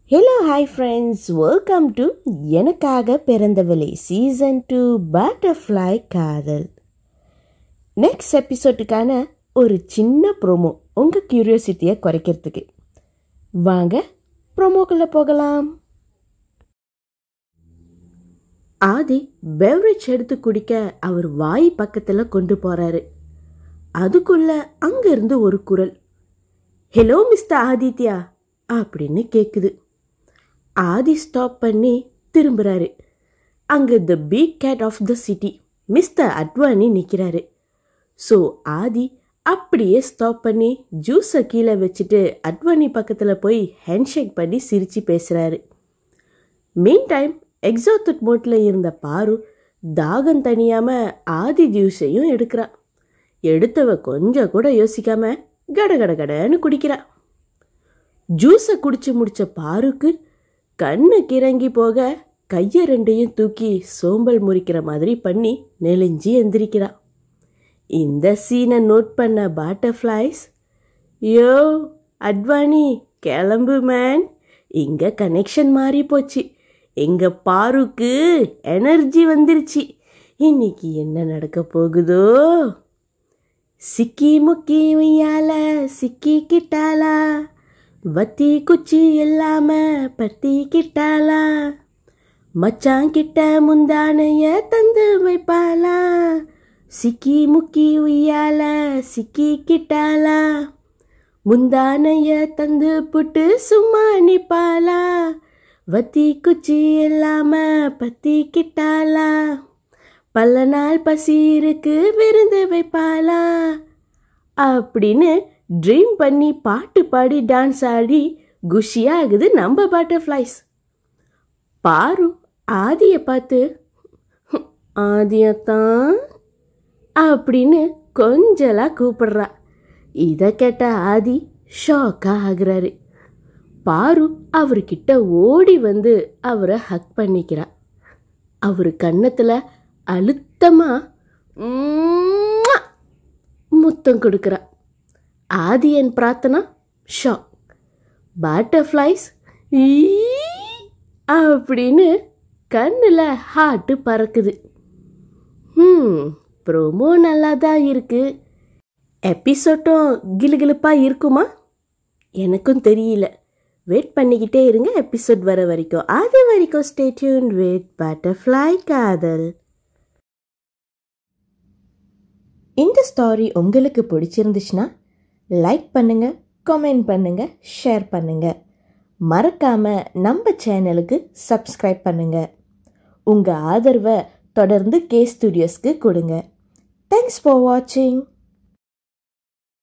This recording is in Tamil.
hello hi friends welcome to Enakkaga Piranthavale season two butterfly காதல் நெக்ஸ்ட் எபிசோட்டுக்கான ஒரு சின்ன ப்ரோமோ உங்கள் க்யூரியோசிட்டியை குறைக்கிறதுக்கு வாங்க ப்ரோமோக்குள்ளே போகலாம் ஆதி பெவரேஜ் எடுத்து குடிக்க அவர் வாய் பக்கத்தில் கொண்டு போறாரு அதுக்குள்ள அங்கிருந்து ஒரு குரல் ஹலோ மிஸ்டர் ஆதித்யா அப்படின்னு கேட்குது ஆதி ஸ்டாப் பண்ணி திரும்புறாரு அங்கே the big gate of the city mister Advani நிற்கிறாரு ஸோ ஆதி அப்படியே ஸ்டாப் பண்ணி ஜூஸை கீழே வச்சுட்டு அட்வானி பக்கத்தில் போய் ஹேண்ட்ஷேக் பண்ணி சிரித்து பேசுகிறாரு மீன் டைம் எக்ஸாத்தட் மோட்டில் இருந்த பாரு தாகம் தணியாமல் ஆதி ஜூஸையும் எடுக்கிறா எடுத்தவ கொஞ்சம் கூட யோசிக்காம கட கட கடன்னு குடிக்கிறா ஜூஸை குடிச்சு முடிச்ச பாருக்கு கண்ணு கிறங்கி போக கையை ரெண்டையும் தூக்கி சோம்பல் முறிக்கிற மாதிரி பண்ணி நெளிஞ்சு எந்திரிக்கிறா இந்த சீனை நோட் பண்ண பட்டர்ஃப்ளைஸ் யோ அட்வானி கிளம்பு மேன் இங்க கனெக்ஷன் மாறி போச்சு எங்க பாருக்கு எனர்ஜி வந்துருச்சு இன்னைக்கு என்ன நடக்க போகுதோ சிக்கி முக்கி உய்யால சிக்கி கிட்டாலா வத்தி குச்சி இல்லாம பத்தி கிட்டாலா மச்சான் கிட்ட முந்தானைய தந்து வைப்பாளா சிக்கி முக்கி உய்யால சிக்கி கிட்டாலா முந்தானைய தந்து புட்டு சும்மா நிப்பாளா வத்தி குச்சி இல்லாம பத்தி கிட்டாளா பல நாள் பசி இருக்கு விருந்து வைப்பாளா அப்படின்னு ட்ரீம் பண்ணி பாட்டு பாடி டான்ஸ் ஆடி குஷியாகுது நம்ம பட்டர்ஃப்ளைஸ் பாரு ஆதியை பார்த்து ஆதியத்தான் அப்படின்னு கொஞ்சலா கூப்பிடுறா இதை கேட்ட ஆதி ஷாக்காக ஆகுறாரு பாரு அவர்கிட்ட ஓடி வந்து அவரை ஹக் பண்ணிக்கிறா அவர் கன்னத்தில் அழுத்தமா உம்மா முத்தம் கொடுக்குறா ஆதியன் பிரார்த்தனா ஷாக் பட்டர்ஃப்ளைஸ் அப்படின்னு கண்ணில் ஹார்ட்டு பறக்குது ம் ப்ரோமோ நல்லா தான் இருக்கு எபிசோட்டும் கிலுகிலுப்பாக இருக்குமா எனக்கும் தெரியல வெயிட் பண்ணிக்கிட்டே இருங்க எபிசோட் வர வரைக்கும் அது வரைக்கும் ஸ்டேட்யூன் வித் பட்டர்ஃப்ளை காதல் இந்த ஸ்டாரி உங்களுக்கு பிடிச்சிருந்துச்சுன்னா லைக் பண்ணுங்க கமெண்ட் பண்ணுங்க ஷேர் பண்ணுங்க மறக்காம நம்ம சேனலுக்கு சப்ஸ்கிரைப் பண்ணுங்க உங்க ஆதரவை தொடர்ந்து கே ஸ்டுடியோஸ்க்கு கொடுங்க தேங்க்ஸ் ஃபார் வாட்சிங்